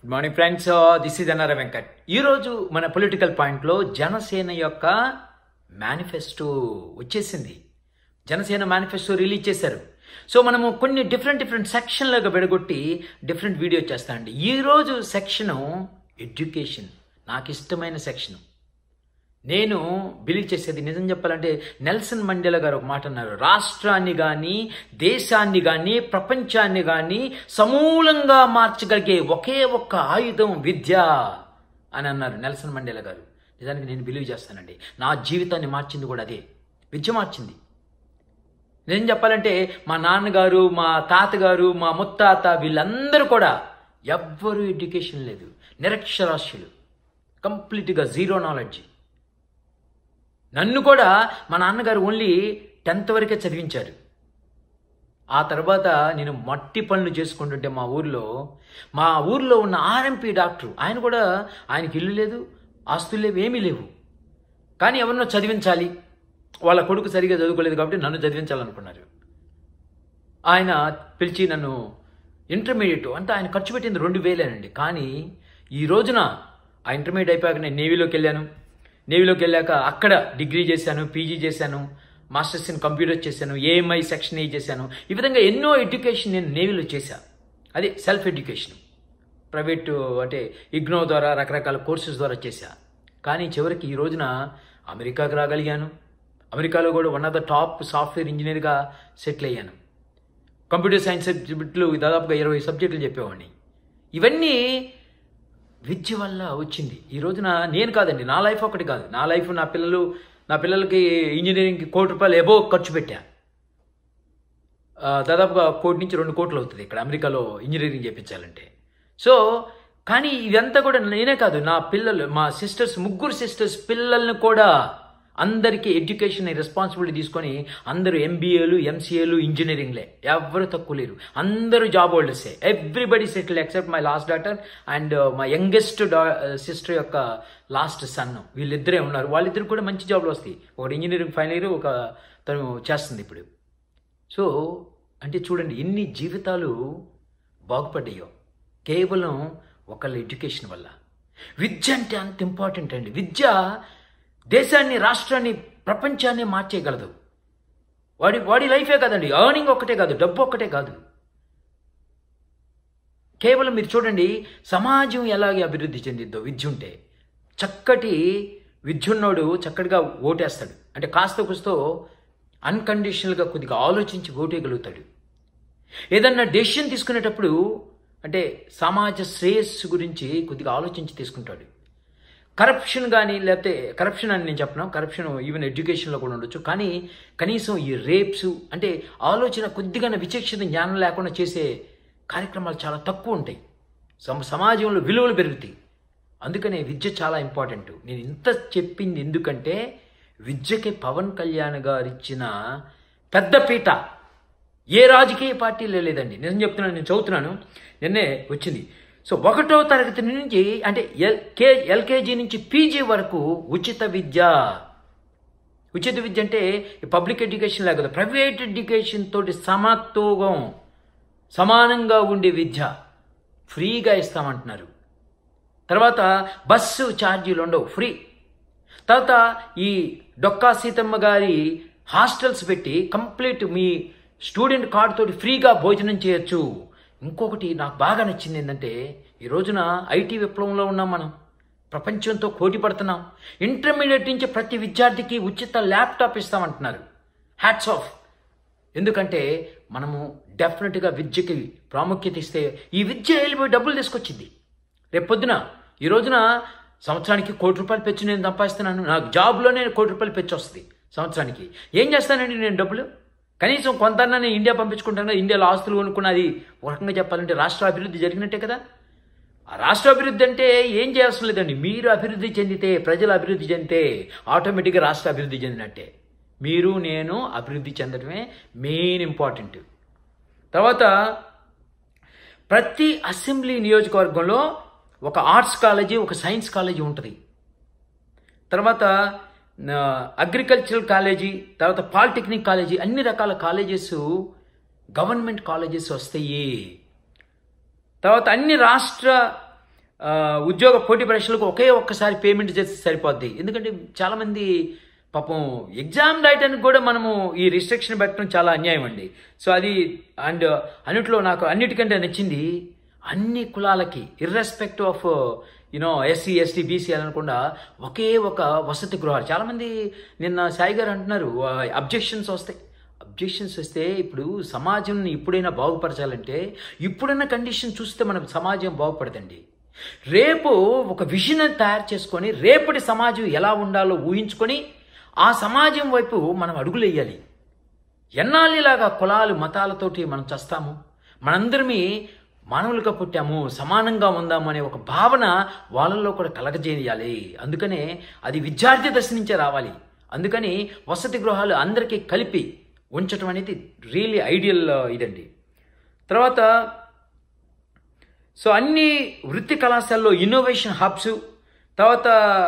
Good morning friends this is N R Venkat ఈరోజు మన political పాయింట్లో జనసేన యొక్క మేనిఫెస్టో వచ్చేసింది జనసేన మేనిఫెస్టో రిలీజ్ చేశారు సో మనము కొన్ని డిఫరెంట్ డిఫరెంట్ సెక్షన్లుగా విడగొట్టి డిఫరెంట్ వీడియో చేస్తామండి ఈరోజు సెక్షను ఎడ్యుకేషన్ నాకు ఇష్టమైన సెక్షను నేను బిలీవ్ చేసేది నిజం చెప్పాలంటే నెల్సన్ మండేలా గారు ఒక మాట అన్నారు రాష్ట్రాన్ని కానీ దేశాన్ని కానీ ప్రపంచాన్ని కానీ సమూలంగా మార్చగలిగే ఒకే ఒక్క ఆయుధం విద్య అని అన్నారు నెల్సన్ మండేలా గారు నిజానికి నేను బిలీవ్ చేస్తానండి నా జీవితాన్ని మార్చింది కూడా అదే విద్య మార్చింది నిజం చెప్పాలంటే మా నాన్నగారు మా తాతగారు మా ముత్తాత వీళ్ళందరూ కూడా ఎవ్వరూ ఎడ్యుకేషన్ లేదు నిరక్షరాస్యులు కంప్లీట్గా జీరో నాలెడ్జ్ నన్ను కూడా మా నాన్నగారు ఓన్లీ టెన్త్ వరకే చదివించారు ఆ తర్వాత నేను మట్టి పనులు చేసుకుంటుంటే మా ఊర్లో మా ఊర్లో ఉన్న ఆర్ఎంపీ డాక్టర్ ఆయన కూడా ఆయనకి ఇల్లు లేదు ఆస్తులు లేవు ఏమీ లేవు కానీ ఎవరినో చదివించాలి వాళ్ళ కొడుకు సరిగా చదువుకోలేదు కాబట్టి నన్ను చదివించాలనుకున్నారు ఆయన పిలిచి నన్ను ఇంటర్మీడియట్ అంటే ఆయన ఖర్చు పెట్టింది రెండు వేలేనండి కానీ ఈ రోజున ఆ ఇంటర్మీడియట్ అయిపోయాక నేను నేవీలోకి వెళ్ళాను నేవీలోకి వెళ్ళాక అక్కడ డిగ్రీ చేశాను పీజీ చేశాను మాస్టర్స్ ఇన్ కంప్యూటర్ చేశాను ఏఎంఐ సెక్షన్ ఏ చేశాను ఈ విధంగా ఎన్నో ఎడ్యుకేషన్ నేను నేవీలో చేశాను అదే సెల్ఫ్ ఎడ్యుకేషన్ ప్రైవేటు అంటే ఇగ్నో ద్వారా రకరకాల కోర్సెస్ ద్వారా చేశా కానీ చివరికి ఈ రోజున అమెరికాకి రాగలిగాను అమెరికాలో కూడా one of the top software ఇంజనీర్గా సెటిల్ అయ్యాను కంప్యూటర్ సైన్స్ సబ్జెక్టులు దాదాపుగా ఇరవై సబ్జెక్టులు చెప్పేవాడిని ఇవన్నీ విద్య వల్ల వచ్చింది ఈ రోజున నేను కాదండి నా లైఫ్ ఒకటి కాదు నా లైఫ్ నా పిల్లలు నా పిల్లలకి ఇంజనీరింగ్కి కోటి రూపాయలు ఎబో ఖర్చు పెట్టా ఆ, దాదాపుగా కోటి నుంచి రెండు కోట్లు అవుతుంది ఇక్కడ అమెరికాలో ఇంజనీరింగ్ చేయించాలంటే సో కానీ ఇదంతా కూడా నేనే కాదు నా పిల్లలు మా సిస్టర్స్ ముగ్గురు సిస్టర్స్ పిల్లల్ని కూడా అందరికీ ఎడ్యుకేషన్ రెస్పాన్సిబిలిటీ తీసుకొని అందరూ ఎంబీఏలు ఎంసీఏలు ఇంజనీరింగ్లే ఎవరు తక్కువ లేరు అందరూ జాబ్ హోల్డర్సే everybody settle except my last daughter and my youngest డా సిస్టర్ యొక్క లాస్ట్ సన్ వీళ్ళిద్దరే ఉన్నారు వాళ్ళిద్దరు కూడా మంచి జాబ్లు వస్తాయి ఒకటి ఇంజనీరింగ్ ఫైనల్ ఇయర్ ఒక తను చేస్తుంది ఇప్పుడు సో అంటే చూడండి ఎన్ని జీవితాలు బాగుపడ్డాయో కేవలం ఒకళ్ళ ఎడ్యుకేషన్ వల్ల విద్య అంటే అంత ఇంపార్టెంట్ అండి విద్య దేశాన్ని రాష్ట్రాన్ని ప్రపంచాన్ని మార్చేయగలదు వాడి వాడి లైఫే కాదండి ఎర్నింగ్ ఒక్కటే కాదు డబ్బు ఒక్కటే కాదు కేవలం మీరు చూడండి సమాజం ఎలాగే అభివృద్ధి చెందిద్దో విద్య ఉంటే చక్కటి విద్యున్నోడు చక్కటిగా ఓటేస్తాడు అంటే కాస్త కూస్తో అన్కండిషనల్గా కొద్దిగా ఆలోచించి ఓటేయగలుగుతాడు ఏదన్నా డెసిషన్ తీసుకునేటప్పుడు అంటే సమాజ శ్రేయస్సు గురించి కొద్దిగా ఆలోచించి తీసుకుంటాడు కరప్షన్ కానీ లేకపోతే కరప్షన్ అని నేను చెప్పను కరప్షన్ ఈవెన్ ఎడ్యుకేషన్లో కూడా ఉండొచ్చు కానీ కనీసం ఈ రేప్స్ అంటే ఆలోచన కొద్దిగా విచక్షణ జ్ఞానం లేకుండా చేసే కార్యక్రమాలు చాలా తక్కువ ఉంటాయి సమ సమాజంలో విలువలు పెరుగుతాయి అందుకనే విద్య చాలా ఇంపార్టెంట్ నేను ఇంత చెప్పింది ఎందుకంటే విద్యకి పవన్ కళ్యాణ్ గారు ఇచ్చిన పెద్ద పీట ఏ రాజకీయ పార్టీలో లేదండి నిజం చెప్తున్నాను నేను చదువుతున్నాను నిన్నే వచ్చింది సో ఒకటో తరగతి నుంచి అంటే ఎల్ కే ఎల్కేజీ నుంచి పీజీ వరకు ఉచిత విద్య ఉచిత విద్య అంటే పబ్లిక్ ఎడ్యుకేషన్ లాగా కదా ప్రైవేట్ ఎడ్యుకేషన్ తోటి సమత్వం సమానంగా ఉండే విద్య ఫ్రీగా ఇస్తామంటున్నారు తర్వాత బస్సు ఛార్జీలు ఉండవు ఫ్రీ తర్వాత ఈ డొక్కా సీతమ్మ గారి హాస్టల్స్ పెట్టి కంప్లీట్ మీ స్టూడెంట్ కార్డు తోటి ఫ్రీగా భోజనం చేయొచ్చు ఇంకొకటి నాకు బాగా నచ్చింది ఏంటంటే ఈ రోజున ఐటీ విప్లవంలో ఉన్నాం మనం ప్రపంచంతో పోటీ పడుతున్నాం ఇంటర్మీడియట్ నుంచి ప్రతి విద్యార్థికి ఉచిత ల్యాప్టాప్ ఇస్తామంటున్నారు హ్యాట్స్ ఆఫ్ ఎందుకంటే మనము డెఫినెట్గా విద్యకి ప్రాముఖ్యత ఇస్తే ఈ విద్య వెళ్ళిపోయి డబ్బులు తీసుకొచ్చింది రేపు పొద్దున ఈ రోజున సంవత్సరానికి కోటి రూపాయలు పెంచి నేను సంపాదిస్తున్నాను నాకు జాబ్లోనే కోటి రూపాయలు పెంచి వస్తుంది సంవత్సరానికి ఏం చేస్తానండి నేను డబ్బులు కనీసం కొంత నేను ఇండియా పంపించుకుంటాను ఇండియాలో ఆస్తులు కొనుక్కున్నది ఒక రకంగా చెప్పాలంటే రాష్ట్ర అభివృద్ధి జరిగినట్టే కదా ఆ రాష్ట్ర అభివృద్ధి అంటే ఏం చేయాల్సిన లేదండి మీరు అభివృద్ధి చెందితే ప్రజలు అభివృద్ధి చెందితే ఆటోమేటిక్గా రాష్ట్ర అభివృద్ధి చెందినట్టే మీరు నేను అభివృద్ధి చెందడమే మెయిన్ ఇంపార్టెంట్ తర్వాత ప్రతి అసెంబ్లీ నియోజకవర్గంలో ఒక ఆర్ట్స్ కాలేజీ ఒక సైన్స్ కాలేజీ ఉంటుంది తర్వాత అగ్రికల్చరల్ కాలేజీ తర్వాత పాలిటెక్నిక్ కాలేజీ అన్ని రకాల కాలేజెస్ గవర్నమెంట్ కాలేజెస్ వస్తాయి తర్వాత అన్ని రాష్ట్ర ఆ, ఉద్యోగ పోటీ పరీక్షలకు ఒకే ఒక్కసారి పేమెంట్ చేస్తే సరిపోద్ది ఎందుకంటే చాలామంది పాపం ఎగ్జామ్ రాయటానికి కూడా మనము ఈ రిస్ట్రిక్షన్ పెట్టడం చాలా అన్యాయం అండి సో అది అండ్ అన్నిట్లో నాకు అన్నిటికంటే నచ్చింది అన్ని కులాలకి irrespective of you know SC ST BC అనకుండా ఒకే ఒక వసతి గృహాలు చాలామంది నిన్న సాయి గారు అంటున్నారు అబ్జెక్షన్స్ వస్తాయి అబ్జెక్షన్స్ వస్తే ఇప్పుడు సమాజం ఇప్పుడైనా బాగుపరచాలంటే ఇప్పుడున్న కండిషన్ చూస్తే మన సమాజం బాగుపడదండి రేపు ఒక విజన్ తయారు చేసుకొని రేపటి సమాజం ఎలా ఉండాలో ఊహించుకొని ఆ సమాజం వైపు మనం అడుగులు వేయాలి ఎన్నాళ్ళిలాగా కులాలు మతాలతోటి మనం చస్తాము మనందరమీ మానవులుగా పుట్టాము సమానంగా ఉందాము అనే ఒక భావన వాళ్ళల్లో కూడా కలగజేయాలి అందుకనే అది విద్యార్థి దశ నుంచే రావాలి అందుకని వసతి గృహాలు అందరికీ కలిపి ఉంచడం అనేది రియలీ ఐడియల్ ఇదండి తర్వాత సో అన్ని వృత్తి కళాశాలలో ఇన్నోవేషన్ హబ్స్ తర్వాత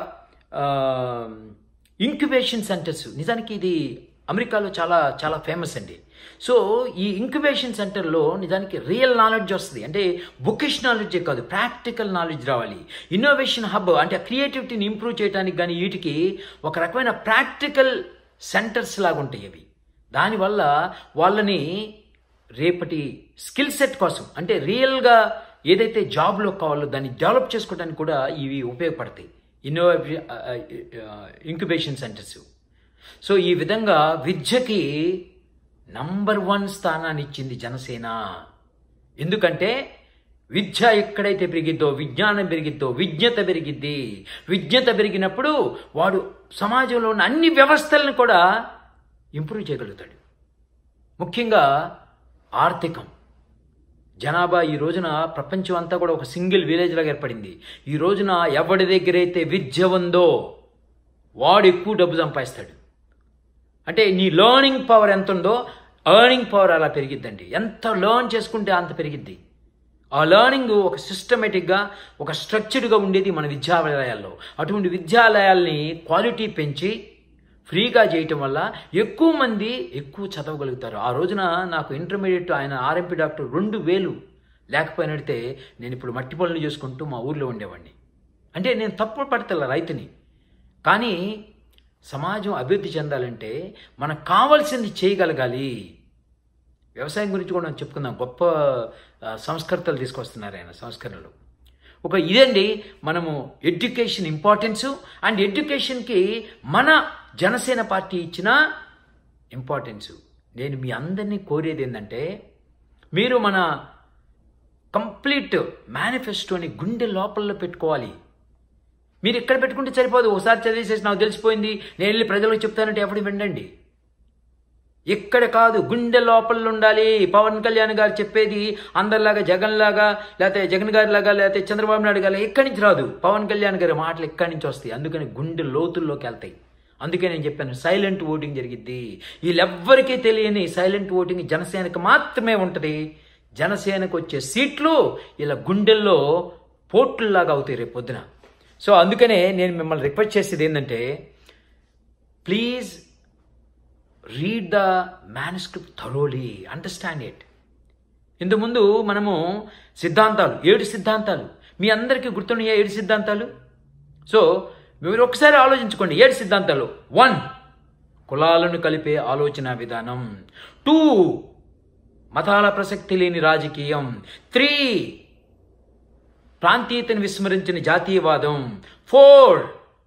ఇంక్యుబేషన్ సెంటర్స్ నిజానికి ఇది అమెరికాలో చాలా చాలా ఫేమస్ అండి సో ఈ ఇంక్యుబేషన్ సెంటర్లో నిజానికి రియల్ నాలెడ్జ్ వస్తుంది అంటే బుకిష్ నాలెడ్జే కాదు ప్రాక్టికల్ నాలెడ్జ్ రావాలి ఇన్నోవేషన్ హబ్ అంటే క్రియేటివిటీని ఇంప్రూవ్ చేయడానికి కానీ వీటికి ఒక రకమైన ప్రాక్టికల్ సెంటర్స్ లాగా ఉంటాయి అవి దానివల్ల వాళ్ళని రేపటి స్కిల్ సెట్ కోసం అంటే రియల్గా ఏదైతే జాబ్లో కావాలో దాన్ని డెవలప్ చేసుకోవడానికి కూడా ఇవి ఉపయోగపడతాయి ఇన్నోవే ఇంక్యుబేషన్ సెంటర్స్ సో ఈ విధంగా విద్యకి నంబర్ వన్ స్థానాన్ని ఇచ్చింది జనసేన ఎందుకంటే విద్య ఎక్కడైతే పెరిగిద్దో విజ్ఞానం పెరిగిద్దో విజ్ఞత పెరిగిద్ది విజ్ఞత పెరిగినప్పుడు వాడు సమాజంలో ఉన్న అన్ని వ్యవస్థలను కూడా ఇంప్రూవ్ చేయగలుగుతాడు ముఖ్యంగా ఆర్థికం జనాభా ఈ రోజున ప్రపంచం అంతా కూడా ఒక సింగిల్ విలేజ్ లాగా ఏర్పడింది ఈ రోజున ఎవడి దగ్గర అయితే విద్య ఉందో వాడు ఎక్కువ డబ్బు సంపాదిస్తాడు అంటే నీ లర్నింగ్ పవర్ ఎంత ఉందో ఎర్నింగ్ పవర్ అలా పెరిగిద్దండి ఎంత లర్న్ చేసుకుంటే అంత పెరిగిద్ది ఆ లర్నింగ్ ఒక సిస్టమేటిక్గా ఒక స్ట్రక్చర్డ్గా ఉండేది మన విద్యాలయాల్లో అటువంటి విద్యాలయాల్ని క్వాలిటీ పెంచి ఫ్రీగా చేయటం వల్ల ఎక్కువ మంది ఎక్కువ చదవగలుగుతారు ఆ రోజున నాకు ఇంటర్మీడియట్ ఆయన ఆర్ఎంపీ డాక్టర్ రెండు వేలు లేకపోయినట్టే నేను ఇప్పుడు మట్టి పనులు చేసుకుంటూ మా ఊర్లో ఉండేవాడిని అంటే నేను తప్పు పడతల రైతుని కానీ సమాజం అభివృద్ధి చెందాలంటే మనకు కావాల్సింది చేయగలగాలి వ్యవసాయం గురించి కూడా మనం చెప్పుకుందాం గొప్ప ఆ, సంస్కర్తలు తీసుకొస్తున్నారు ఆయన సంస్కరణలు ఒక ఇదండి మనము ఎడ్యుకేషన్ ఇంపార్టెన్సు అండ్ ఎడ్యుకేషన్కి మన జనసేన పార్టీ ఇచ్చిన ఇంపార్టెన్సు నేను మీ అందరినీ కోరేది ఏంటంటే మీరు మన కంప్లీట్ మేనిఫెస్టోని గుండె లోపల్లో పెట్టుకోవాలి మీరు ఇక్కడ పెట్టుకుంటే సరిపోదు ఒకసారి చదివేసేసి నాకు తెలిసిపోయింది నేను వెళ్ళి ప్రజలకు చెప్తానంటే ఎప్పుడు వినండి ఇక్కడ కాదు గుండె లోపల ఉండాలి పవన్ కళ్యాణ్ గారు చెప్పేది అందరిలాగా జగన్ లాగా లేకపోతే జగన్ గారి లాగా లేకపోతే చంద్రబాబు నాయుడు గారు ఎక్కడి నుంచి రాదు పవన్ కళ్యాణ్ గారి మాటలు ఎక్కడి నుంచి వస్తాయి అందుకని గుండె లోతుల్లోకి వెళ్తాయి అందుకే నేను చెప్పాను సైలెంట్ ఓటింగ్ జరిగిద్ది వీళ్ళెవ్వరికీ తెలియని సైలెంట్ ఓటింగ్ జనసేనకు మాత్రమే ఉంటుంది జనసేనకు వచ్చే సీట్లు ఇలా గుండెల్లో పోట్లులాగా అవుతాయి రేపు పొద్దున సో అందుకనే నేను మిమ్మల్ని రిక్వెస్ట్ చేసేది ఏంటంటే please read the manuscript thoroughly understand it ఇంతకుముందు మనము సిద్ధాంతాలు ఏడు సిద్ధాంతాలు మీ అందరికీ గుర్తున్నాయా ఏడు సిద్ధాంతాలు సో మీరు ఒకసారి ఆలోచించుకోండి ఏడు సిద్ధాంతాలు వన్ కులాలను కలిపే ఆలోచన విధానం టూ మతాల ప్రసక్తి లేని రాజకీయం త్రీ ప్రాంతీయతను విస్మరించిన జాతీయవాదం ఫోర్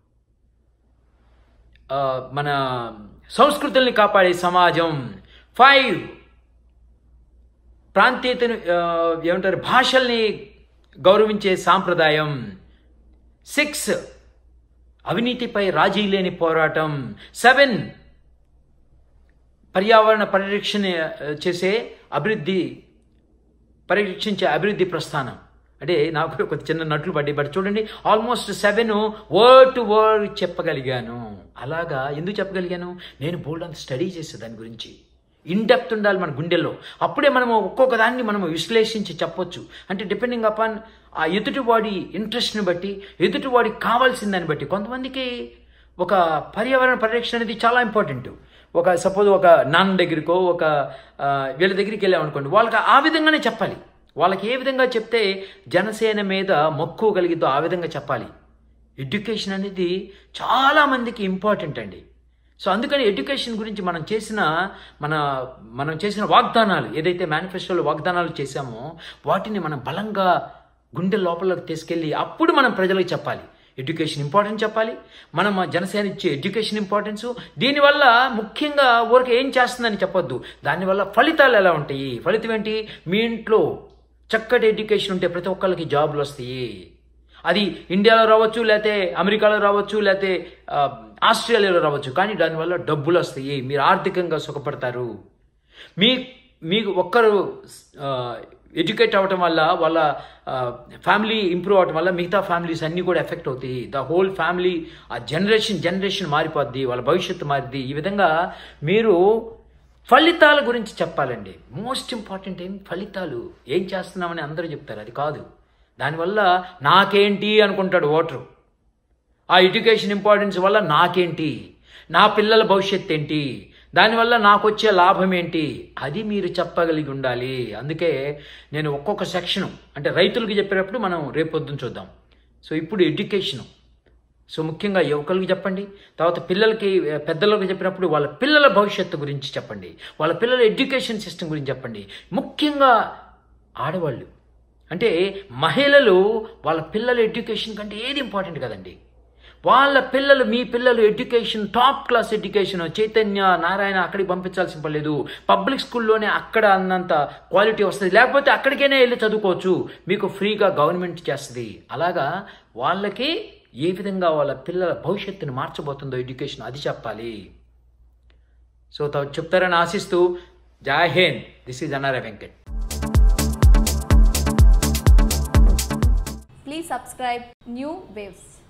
ఆ, మన సంస్కృతుల్ని కాపాడే సమాజం ఫైవ్ ప్రాంతీయతను ఆ, ఏమంటారు భాషల్ని గౌరవించే సాంప్రదాయం సిక్స్ అవినీతిపై రాజీ లేని పోరాటం సెవెన్ పర్యావరణ పరిరక్షణ ఆ, చేసే అభివృద్ధి పరిరక్షించే అభివృద్ధి ప్రస్థానం అంటే నాకు కూడా కొంచెం చిన్న నట్లు పడ్డాయి బట్ చూడండి almost seven word to word చెప్పగలిగాను అలాగా ఎందుకు చెప్పగలిగాను నేను బోల్డ్ అంత స్టడీ చేసే దాని గురించి ఇన్డెప్త్ ఉండాలి మన గుండెల్లో అప్పుడే మనము ఒక్కొక్క దాన్ని మనము విశ్లేషించి చెప్పొచ్చు అంటే డిపెండింగ్ అపాన్ ఆ ఎదుటివాడి ఇంట్రెస్ట్ని బట్టి ఎదుటివాడికి కావాల్సిన దాన్ని బట్టి కొంతమందికి ఒక పర్యావరణ పరిరక్షణ అనేది చాలా ఇంపార్టెంట్ ఒక సపోజ్ ఒక నాన్న దగ్గరికో ఒక ఆ, వీళ్ళ దగ్గరికి వెళ్ళామనుకోండి వాళ్ళకి ఆ విధంగానే చెప్పాలి వాళ్ళకి ఏ విధంగా చెప్తే జనసేన మీద మక్కువ కలిగిద్దో ఆ విధంగా చెప్పాలి ఎడ్యుకేషన్ అనేది చాలా మందికి ఇంపార్టెంట్ అండి సో అందుకని ఎడ్యుకేషన్ గురించి మనం చేసిన మన మనం చేసిన వాగ్దానాలు ఏదైతే మేనిఫెస్టోలో వాగ్దానాలు చేశామో వాటిని మనం బలంగా గుండె లోపలికి తీసుకెళ్ళి అప్పుడు మనం ప్రజలకు చెప్పాలి ఎడ్యుకేషన్ ఇంపార్టెన్స్ చెప్పాలి మనం మా జనసేన ఇచ్చే ఎడ్యుకేషన్ ఇంపార్టెన్స్ దీనివల్ల ముఖ్యంగా ఊరికి ఏం చేస్తుందని చెప్పొద్దు దానివల్ల ఫలితాలు ఎలా ఉంటాయి ఫలితం ఏంటి మీ ఇంట్లో చక్కటి ఎడ్యుకేషన్ ఉంటే ప్రతి ఒక్కరికి జాబులు వస్తాయి అది ఇండియాలో రావచ్చు లేకపోతే అమెరికాలో రావచ్చు లేకపోతే ఆ, ఆస్ట్రేలియాలో రావచ్చు కానీ దానివల్ల డబ్బులు వస్తాయి మీరు ఆర్థికంగా సుఖపడతారు మీ మీకు ఒక్కరు ఎడ్యుకేట్ అవ్వటం వల్ల వాళ్ళ ఫ్యామిలీ ఇంప్రూవ్ అవ్వటం వల్ల మిగతా ఫ్యామిలీస్ అన్నీ కూడా ఎఫెక్ట్ అవుతాయి ద హోల్ ఫ్యామిలీ ఆ జనరేషన్ జనరేషన్ మారిపోద్ది వాళ్ళ భవిష్యత్తు మారిద్ది ఈ విధంగా మీరు ఫలితాల గురించి చెప్పాలండి మోస్ట్ ఇంపార్టెంట్ ఏం ఫలితాలు ఏం చేస్తున్నామని అందరూ చెప్తారు అది కాదు దానివల్ల నాకేంటి అనుకుంటాడు ఓటరు ఆ ఎడ్యుకేషన్ ఇంపార్టెన్స్ వల్ల నాకేంటి నా పిల్లల భవిష్యత్తు ఏంటి దానివల్ల నాకు వచ్చే లాభం ఏంటి అది మీరు చెప్పగలిగి ఉండాలి అందుకే నేను ఒక్కొక్క సెక్షను అంటే రైతులకు చెప్పేటప్పుడు మనం రేపు పొద్దున చూద్దాం సో ఇప్పుడు ఎడ్యుకేషను సో ముఖ్యంగా యువకులకి చెప్పండి తర్వాత పిల్లలకి ఆ, పెద్దలకు చెప్పినప్పుడు వాళ్ళ పిల్లల భవిష్యత్తు గురించి చెప్పండి వాళ్ళ పిల్లల ఎడ్యుకేషన్ సిస్టమ్ గురించి చెప్పండి ముఖ్యంగా ఆడవాళ్ళు అంటే మహిళలు వాళ్ళ పిల్లల ఎడ్యుకేషన్ కంటే ఏది ఇంపార్టెంట్ కదండి వాళ్ళ పిల్లలు మీ పిల్లలు education top class education Chaitanya Narayana అక్కడికి పంపించాల్సిన పని లేదు పబ్లిక్ స్కూల్లోనే అక్కడ అన్నంత క్వాలిటీ వస్తుంది లేకపోతే అక్కడికైనా వెళ్ళి చదువుకోవచ్చు మీకు ఫ్రీగా గవర్నమెంట్ చేస్తుంది అలాగా వాళ్ళకి ఏ విధంగా వాళ్ళ పిల్లల భవిష్యత్తుని మార్చబోతుందో ఎడ్యుకేషన్ అది చెప్పాలి సో త- చెప్తారని ఆశిస్తూ జై హింద్ దిస్ ఈజ్ అన్నారా Venkat Please subscribe New Waves.